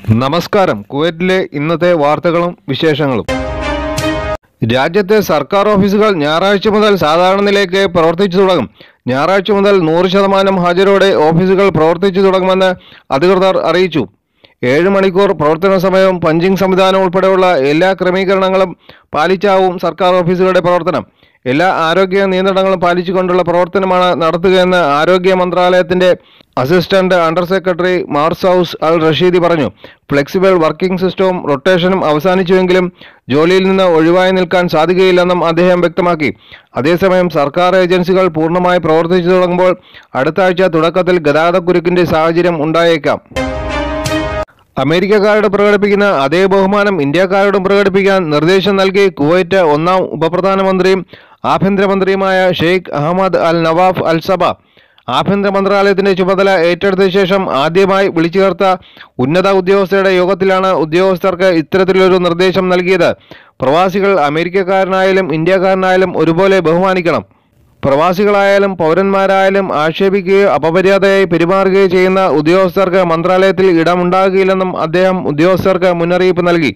നമസ്കാരം കുവൈറ്റിലെ ഇന്നത്തെ വാർത്തകളും വിശേഷങ്ങളും രാജ്യത്തെ സർക്കാർ ഓഫീസുകൾ ഞായറാഴ്ച മുതൽ സാധാരണ നിലയ്ക്ക് പ്രവർത്തിച്ചു തുടങ്ങും ഞായറാഴ്ച മുതൽ നൂറ് ശതമാനം ഹാജരോടെ ഓഫീസുകൾ പ്രവർത്തിച്ചു തുടങ്ങുമെന്ന് അധികൃതർ അറിയിച്ചു ഏഴ് മണിക്കൂർ പ്രവർത്തന സമയവും പഞ്ചിംഗ് സംവിധാനം ഉൾപ്പെടെയുള്ള എല്ലാ ക്രമീകരണങ്ങളും പാലിച്ചാവും സർക്കാർ ഓഫീസുകളുടെ പ്രവർത്തനം എല്ലാ ആരോഗ്യ നിയന്ത്രണങ്ങളും പാലിച്ചുകൊണ്ടുള്ള പ്രവർത്തനമാണ് നടത്തുകയെന്ന് ആരോഗ്യ മന്ത്രാലയത്തിന്റെ assistant under secretary Marzouq Al Rashidi പറഞ്ഞു ഫ്ലെക്സിബിൾ വർക്കിംഗ് സിസ്റ്റവും റൊട്ടേഷനും അവസാനിച്ചുവെങ്കിലും ജോലിയിൽ നിന്ന് ഒഴിവായി നിൽക്കാൻ സാധിക്കുകയില്ലെന്നും അദ്ദേഹം വ്യക്തമാക്കി അതേസമയം സർക്കാർ ഏജൻസികൾ പൂർണ്ണമായി പ്രവർത്തിച്ചു തുടങ്ങുമ്പോൾ അടുത്ത ആഴ്ച തുടക്കത്തിൽ ഗതാഗതക്കുരുക്കിന്റെ സാഹചര്യം ഉണ്ടായേക്കാം അമേരിക്കക്കാരോട് പ്രകടിപ്പിക്കുന്ന അതേ ബഹുമാനം ഇന്ത്യക്കാരോടും പ്രകടിപ്പിക്കാൻ നിർദ്ദേശം നൽകി കുവൈറ്റ് ഒന്നാം ഉപപ്രധാനമന്ത്രിയും ആഭ്യന്തരമന്ത്രിയുമായ Sheikh Ahmad Al Nawaf Al Sabah ആഭ്യന്തര മന്ത്രാലയത്തിന്റെ ചുമതല ഏറ്റെടുത്ത ശേഷം ആദ്യമായി വിളിച്ചു ചേർത്ത ഉന്നത ഉദ്യോഗസ്ഥരുടെ യോഗത്തിലാണ് ഉദ്യോഗസ്ഥർക്ക് ഇത്തരത്തിലൊരു നിർദ്ദേശം നൽകിയത് പ്രവാസികൾ അമേരിക്കക്കാരനായാലും ഇന്ത്യക്കാരനായാലും ഒരുപോലെ ബഹുമാനിക്കണം പ്രവാസികളായാലും പൗരന്മാരായാലും ആക്ഷേപിക്കുകയോ അപമര്യാദയായി പെരുമാറുകയോ ചെയ്യുന്ന ഉദ്യോഗസ്ഥർക്ക് മന്ത്രാലയത്തിൽ ഇടമുണ്ടാകുകയില്ലെന്നും അദ്ദേഹം ഉദ്യോഗസ്ഥർക്ക് മുന്നറിയിപ്പ് നൽകി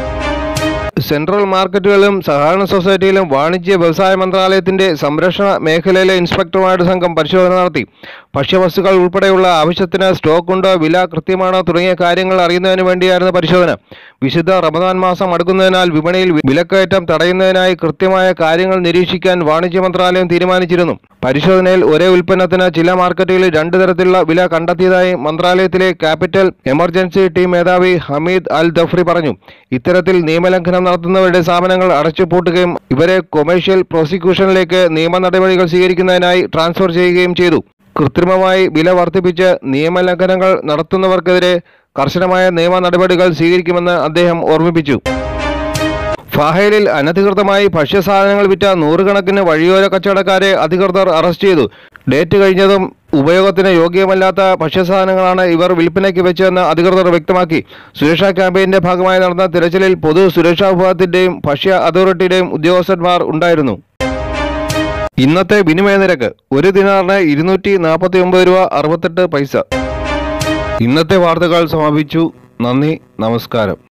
സെൻട്രൽ മാർക്കറ്റുകളിലും സഹകരണ സൊസൈറ്റിയിലും വാണിജ്യ വ്യവസായ മന്ത്രാലയത്തിന്റെ സംരക്ഷണ മേഖലയിലെ ഇൻസ്പെക്ടർമാരുടെ സംഘം പരിശോധന നടത്തി ഭക്ഷ്യവസ്തുക്കൾ ഉൾപ്പെടെയുള്ള ആവശ്യത്തിന് സ്റ്റോക്ക് ഉണ്ടോ വില കൃത്യമാണോ തുടങ്ങിയ കാര്യങ്ങൾ അറിയുന്നതിന് വേണ്ടിയായിരുന്നു പരിശോധന വിശുദ്ധ റമദാൻ മാസം അടുക്കുന്നതിനാൽ വിപണിയിൽ വിലക്കയറ്റം തടയുന്നതിനായി കൃത്യമായ കാര്യങ്ങൾ നിരീക്ഷിക്കാൻ വാണിജ്യ മന്ത്രാലയം തീരുമാനിച്ചിരുന്നു പരിശോധനയിൽ ഒരേ ഉൽപ്പന്നത്തിന് ചില മാർക്കറ്റുകളിൽ രണ്ടു തരത്തിലുള്ള വില കണ്ടെത്തിയതായി മന്ത്രാലയത്തിലെ ക്യാപിറ്റൽ എമർജൻസി ടീം മേധാവി ഹമീദ് അൽ ദഫ്രി പറഞ്ഞു ഇത്തരത്തിൽ നിയമലംഘനം നടത്തുന്നവരുടെ സ്ഥാപനങ്ങൾ അടച്ചുപൂട്ടുകയും ഇവരെ കൊമേഴ്ഷ്യൽ പ്രോസിക്യൂഷനിലേക്ക് നിയമ നടപടികൾ സ്വീകരിക്കുന്നതിനായി ട്രാൻസ്ഫർ ചെയ്യുകയും ചെയ്തു കൃത്രിമമായി വില വർദ്ധിപ്പിച്ച് നിയമലംഘനങ്ങൾ നടത്തുന്നവർക്കെതിരെ കർശനമായ നിയമ നടപടികൾ സ്വീകരിക്കുമെന്ന് അദ്ദേഹം ഓർമ്മിപ്പിച്ചു ഫാഹേലിൽ അനധികൃതമായി ഭക്ഷ്യസാധനങ്ങൾ വിറ്റ നൂറുകണക്കിന് വഴിയോര കച്ചവടക്കാരെ അധികൃതർ അറസ്റ്റ് ചെയ്തു ഡേറ്റ് കഴിഞ്ഞതും ഉപയോഗത്തിന് യോഗ്യമല്ലാത്ത ഭക്ഷ്യസാധനങ്ങളാണ് ഇവർ വിൽപ്പനയ്ക്ക് വെച്ചതെന്ന് അധികൃതർ വ്യക്തമാക്കി സുരക്ഷാ ക്യാമ്പയിന്റെ ഭാഗമായി നടന്ന തിരച്ചിലിൽ പൊതു സുരക്ഷാ വിഭാഗത്തിന്റെയും ഭക്ഷ്യ അതോറിറ്റിയുടെയും ഉദ്യോഗസ്ഥന്മാർ ഉണ്ടായിരുന്നു ഇന്നത്തെ വിനിമയ നിരക്ക് ഒരു ദിനാറിന് ഇരുന്നൂറ്റി നാൽപ്പത്തി ഒമ്പത് രൂപ അറുപത്തെട്ട് പൈസ ഇന്നത്തെ വാർത്തകൾ സമാപിച്ചു നന്ദി നമസ്കാരം